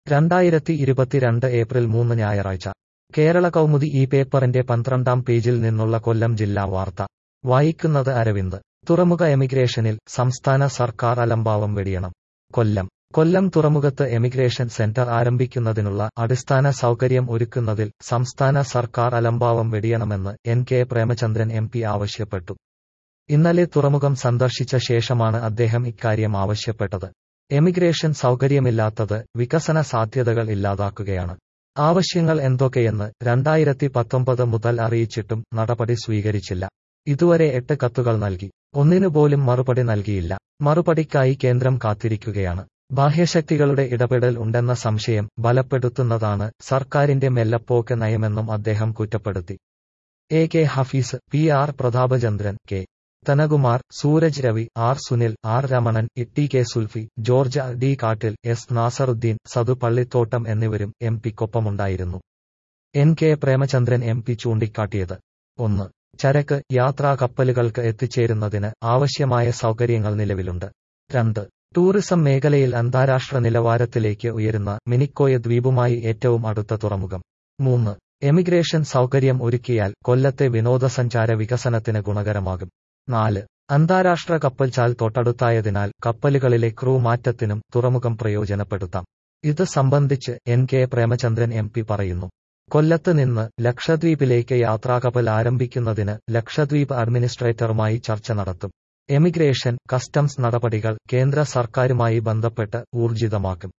രണ്ടായിരത്തി ഇരുപത്തിരണ്ട് ഏപ്രിൽ മൂന്ന് ഞായറാഴ്ച കേരള കൗമുദി ഈ പേപ്പറിന്റെ പന്ത്രണ്ടാം പേജിൽ നിന്നുള്ള കൊല്ലം ജില്ലാ വാർത്ത വായിക്കുന്നത് അരവിന്ദ് തുറമുഖ എമിഗ്രേഷനിൽ സംസ്ഥാന സർക്കാർ അലംഭാവം വെടിയണം കൊല്ലം കൊല്ലം തുറമുഖത്ത് എമിഗ്രേഷൻ സെന്റർ ആരംഭിക്കുന്നതിനുള്ള അടിസ്ഥാന സൗകര്യം ഒരുക്കുന്നതിൽ സംസ്ഥാന സർക്കാർ അലംഭാവം വെടിയണമെന്ന് N K Premachandran M P ആവശ്യപ്പെട്ടു ഇന്നലെ തുറമുഖം സന്ദർശിച്ച ശേഷമാണ് അദ്ദേഹം ഇക്കാര്യം ആവശ്യപ്പെട്ടത് എമിഗ്രേഷൻ സൗകര്യമില്ലാത്തത് വികസന സാധ്യതകൾ ഇല്ലാതാക്കുകയാണ് ആവശ്യങ്ങൾ എന്തൊക്കെയെന്ന് രണ്ടായിരത്തി പത്തൊമ്പത് മുതൽ അറിയിച്ചിട്ടും നടപടി സ്വീകരിച്ചില്ല ഇതുവരെ എട്ട് കത്തുകൾ നൽകി ഒന്നിനുപോലും മറുപടി നൽകിയില്ല മറുപടിക്കായി കേന്ദ്രം കാത്തിരിക്കുകയാണ് ബാഹ്യശക്തികളുടെ ഇടപെടൽ ഉണ്ടെന്ന സംശയം ബലപ്പെടുത്തുന്നതാണ് സർക്കാരിന്റെ മെല്ലപ്പോക്ക് നയമെന്നും അദ്ദേഹം കുറ്റപ്പെടുത്തി A K Hafeez P R Prathapachandran K Thanakumar Sooraj Ravi R Sunil R Ramanan T K Sulfi George D Kattil S Nasaruddin Sathu Pallithottam എന്നിവരും എം പിക്കൊപ്പമുണ്ടായിരുന്നു N K Premachandran M P ചൂണ്ടിക്കാട്ടിയത് ഒന്ന് ചരക്ക് യാത്രാ കപ്പലുകൾക്ക് എത്തിച്ചേരുന്നതിന് ആവശ്യമായ സൗകര്യങ്ങൾ നിലവിലുണ്ട് രണ്ട് ടൂറിസം മേഖലയിൽ അന്താരാഷ്ട്ര നിലവാരത്തിലേക്ക് ഉയരുന്ന മിനിക്കോയ ദ്വീപുമായി ഏറ്റവും അടുത്ത തുറമുഖം മൂന്ന് എമിഗ്രേഷൻ സൗകര്യം ഒരുക്കിയാൽ കൊല്ലത്തെ വിനോദസഞ്ചാര വികസനത്തിന് ഗുണകരമാകും നാല് അന്താരാഷ്ട്ര കപ്പൽചാൽ തൊട്ടടുത്തായതിനാൽ കപ്പലുകളിലെ ക്രൂ മാറ്റത്തിനും തുറമുഖം പ്രയോജനപ്പെടുത്താം ഇത് സംബന്ധിച്ച് N K Premachandran M P പറയുന്നു കൊല്ലത്ത് നിന്ന് ലക്ഷദ്വീപിലേക്ക് യാത്രാകപ്പൽ ആരംഭിക്കുന്നതിന് ലക്ഷദ്വീപ് അഡ്മിനിസ്ട്രേറ്ററുമായി ചർച്ച നടത്തും എമിഗ്രേഷൻ കസ്റ്റംസ് നടപടികൾ കേന്ദ്ര സർക്കാരുമായി ബന്ധപ്പെട്ട് ഊർജിതമാക്കും